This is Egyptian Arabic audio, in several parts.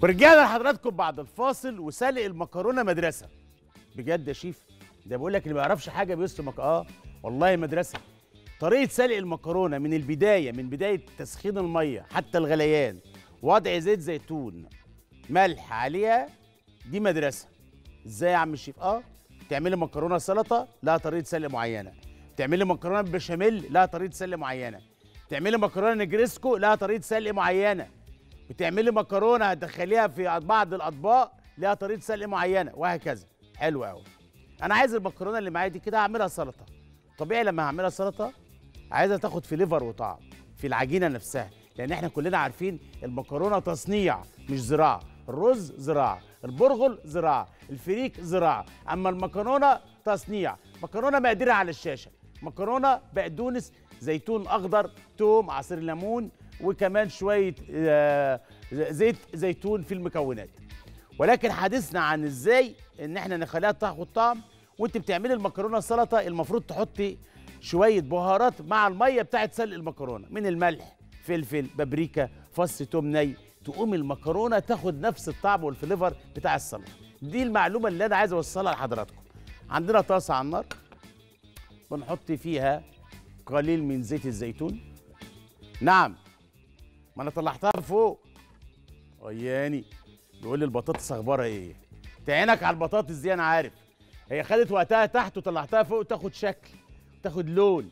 ورجعنا لحضراتكم بعد الفاصل وسلق المكرونه مدرسه بجد يا شيف ده بقول لك اللي ما يعرفش حاجه بيسلق مك... اه والله مدرسه طريقه سلق المكرونه من البدايه من بدايه تسخين الميه حتى الغليان وضع زيت زيتون ملح عليها دي مدرسه ازاي يا عم الشيف اه تعملي مكرونه سلطه لها طريقه سلق معينه تعملي مكرونه بشاميل لها طريقه سلق معينه تعملي مكرونه نجريسكو لها طريقه سلق معينه بتعملي مكرونه هتدخليها في بعض الاطباق لها طريقه سلق معينه وهكذا حلو قوي انا عايز المكرونه اللي معايا دي كده اعملها سلطه طبيعي لما هعملها سلطه عايزها تاخد فليفر وطعم في العجينه نفسها لان احنا كلنا عارفين المكرونه تصنيع مش زراعه الرز زراعه البرغل زراعه الفريك زراعه اما المكرونه تصنيع مكرونه مقدره على الشاشه مكرونه بقدونس زيتون اخضر توم عصير ليمون وكمان شويه آه، زيت زيتون في المكونات ولكن حديثنا عن ازاي ان احنا نخليها تاخد طعم وانت بتعملي المكرونه سلطه المفروض تحطي شويه بهارات مع الميه بتاعت سلق المكرونه من الملح فلفل بابريكا فص توم ني تقوم المكرونه تاخد نفس الطعم والفليفر بتاع السلطه دي المعلومه اللي انا عايز اوصلها لحضراتكم عندنا طاسه على النار بنحط فيها قليل من زيت الزيتون نعم ما انا طلعتها فوق وياني بيقول لي البطاطس اخبارها ايه تعينك على البطاطس دي انا عارف هي خدت وقتها تحت وطلعتها فوق تاخد شكل تاخد لون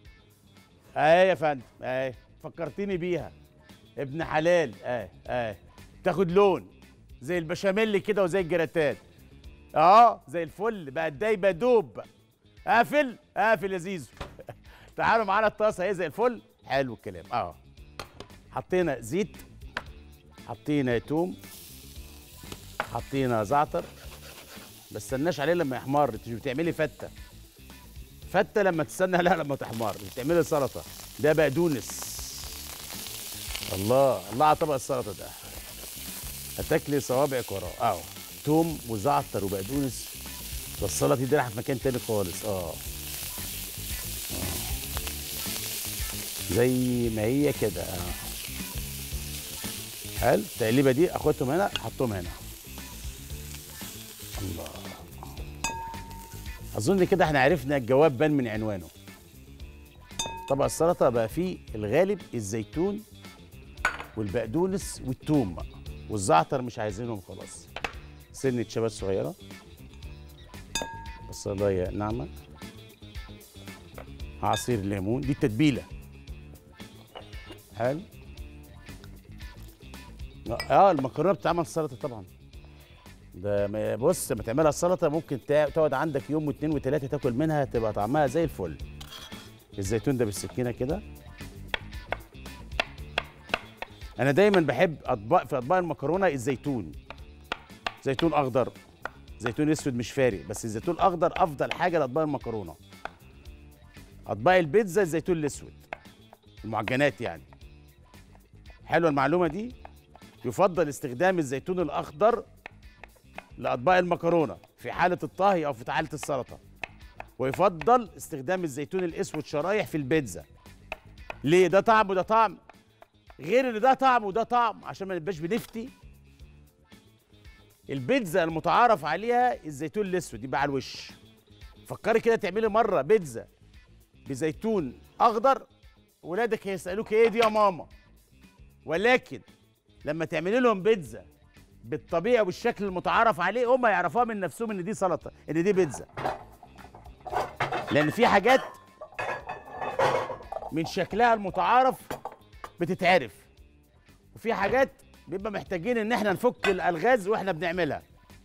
اهي يا فندم اهي فكرتني بيها ابن حلال اهي اهي تاخد لون زي البشاميل كده وزي الجراتان اه زي الفل بقى دايبه دوب قافل قافل يا زيزو تعالوا معانا الطاسه اهي زي الفل حلو الكلام اه حطينا زيت حطينا توم حطينا زعتر بس استناش عليه لما يحمر انت مش بتعملي فته فته لما تستنى لا لما تحمر بتعملي سلطه ده بقدونس الله الله على طبق السلطه ده هتاكلي صوابعك وراه اهو توم وزعتر وبقدونس والسلطه دي رايحه في مكان تاني خالص اه آه. زي ما هي كده اه حلو التقليبه دي اخدهم هنا احطهم هنا الله اظن كده احنا عرفنا الجواب بان من عنوانه طبق السلطه بقى فيه الغالب الزيتون والبقدونس والثوم والزعتر مش عايزينهم خلاص سنه شبات صغيره بصلايه ناعمه عصير ليمون دي التتبيله حلو اه المكرونه بتتعمل سلطه طبعا ده ما- بص لما تعملها سلطه ممكن تا- تقعد عندك يوم واثنين وثلاثه تاكل منها تبقى طعمها زي الفل الزيتون ده بالسكينه كده انا دايما بحب اطباق في اطباق المكرونه الزيتون زيتون اخضر زيتون اسود مش فارق بس الزيتون الاخضر افضل حاجه لاطباق المكرونه اطباق البيتزا الزيتون الاسود المعجنات يعني حلوه المعلومه دي يفضل استخدام الزيتون الاخضر لاطباق المكرونه في حاله الطهي او في حاله السلطه ويفضل استخدام الزيتون الاسود شرايح في البيتزا ليه ده طعم وده طعم غير ان ده طعم وده طعم عشان ما نبقاش بنفتي البيتزا المتعارف عليها الزيتون الاسود يبقى على الوش فكري كده تعملي مره بيتزا بزيتون اخضر ولادك هيسالوك ايه دي يا ماما ولكن لما تعملي لهم بيتزا بالطبيعه والشكل المتعارف عليه هم يعرفوها من نفسهم ان دي سلطه ان دي بيتزا لان في حاجات من شكلها المتعارف بتتعرف وفي حاجات بيبقى محتاجين ان احنا نفك الالغاز واحنا بنعملها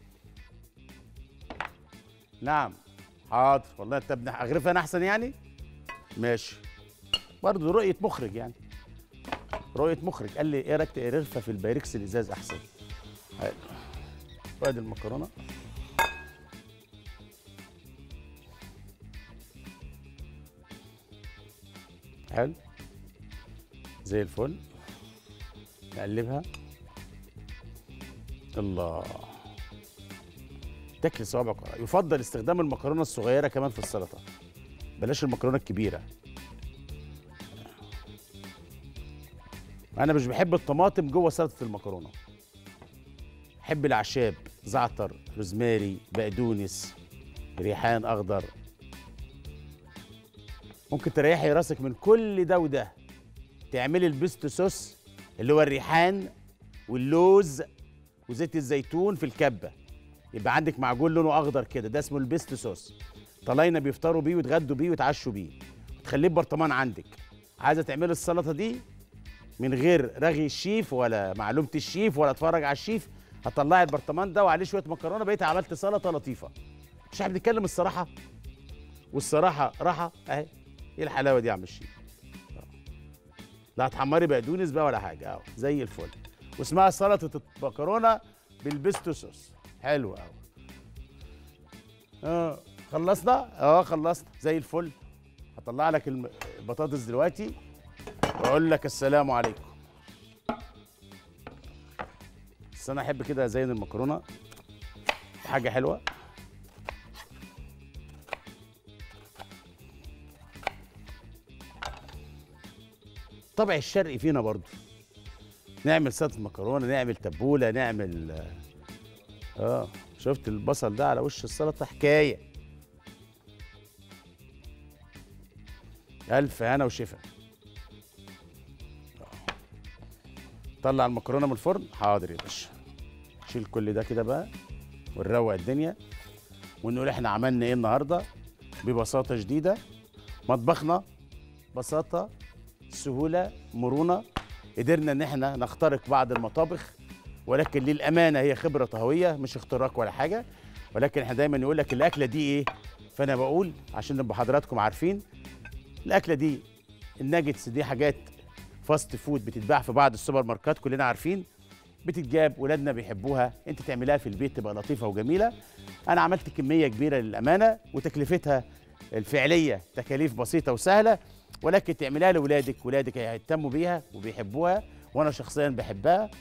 نعم حاضر والله انت ابن اغرفها انا احسن يعني ماشي برضه رؤيه مخرج يعني رؤيه مخرج قال لي ايه رايك تقرفها في البايركس الازاز احسن حلو وادي المكرونه حلو زي الفل نقلبها الله تاكل صوابعك ورا. يفضل استخدام المكرونه الصغيره كمان في السلطه بلاش المكرونه الكبيره انا مش بحب الطماطم جوه سلطه المكرونه حب الاعشاب زعتر روزماري بقدونس ريحان اخضر ممكن تريحي راسك من كل ده وده تعملي البيستو صوص اللي هو الريحان واللوز وزيت الزيتون في الكبه يبقى عندك معجون لونه اخضر كده ده اسمه البيستو صوص طلاينه بيفطروا بيه ويتغدوا بيه ويتعشوا بيه تخليه برطمان عندك عايزه تعملي السلطه دي من غير رغي الشيف ولا معلومه الشيف ولا اتفرج على الشيف هطلعي البرطمان ده وعليه شويه مكرونه بقيت عملت سلطه لطيفه مش احنا بنتكلم الصراحه والصراحه راحه اهي ايه الحلاوه دي يا عم الشيف لا هتحمري بقدونس بقى ولا حاجه اهو زي الفل واسمها سلطه المكرونه بالبيستو صوص حلو قوي اه خلصنا اه خلصنا زي الفل هطلع لك الم- البطاطس دلوقتي واقول لك السلام عليكم بس انا احب كده ازين المكرونه حاجه حلوه طبع الشرقي فينا برضو نعمل سلطه مكرونه نعمل تبوله نعمل اه شفت البصل ده على وش السلطه حكايه الف هنا وشفا آه. طلع المكرونه من الفرن حاضر يا باشا شيل كل ده كده بقى ونروق الدنيا ونقول احنا عملنا ايه النهارده ببساطه شديده مطبخنا بساطه سهوله مرونه قدرنا ان احنا نخترق بعض المطابخ ولكن للامانه هي خبره طهويه مش اختراق ولا حاجه ولكن احنا دايما يقول لك الاكله دي ايه فانا بقول عشان نبقى حضراتكم عارفين الاكله دي الناجتس دي حاجات فاست فود بتتباع في بعض السوبر ماركات كلنا عارفين بتتجاب ولادنا بيحبوها انت تعملها في البيت تبقى لطيفه وجميله انا عملت كميه كبيره للامانه وتكلفتها الفعليه تكاليف بسيطه وسهله ولكن تعملها لاولادك ولادك هيهتموا بيها وبيحبوها وانا شخصيا بحبها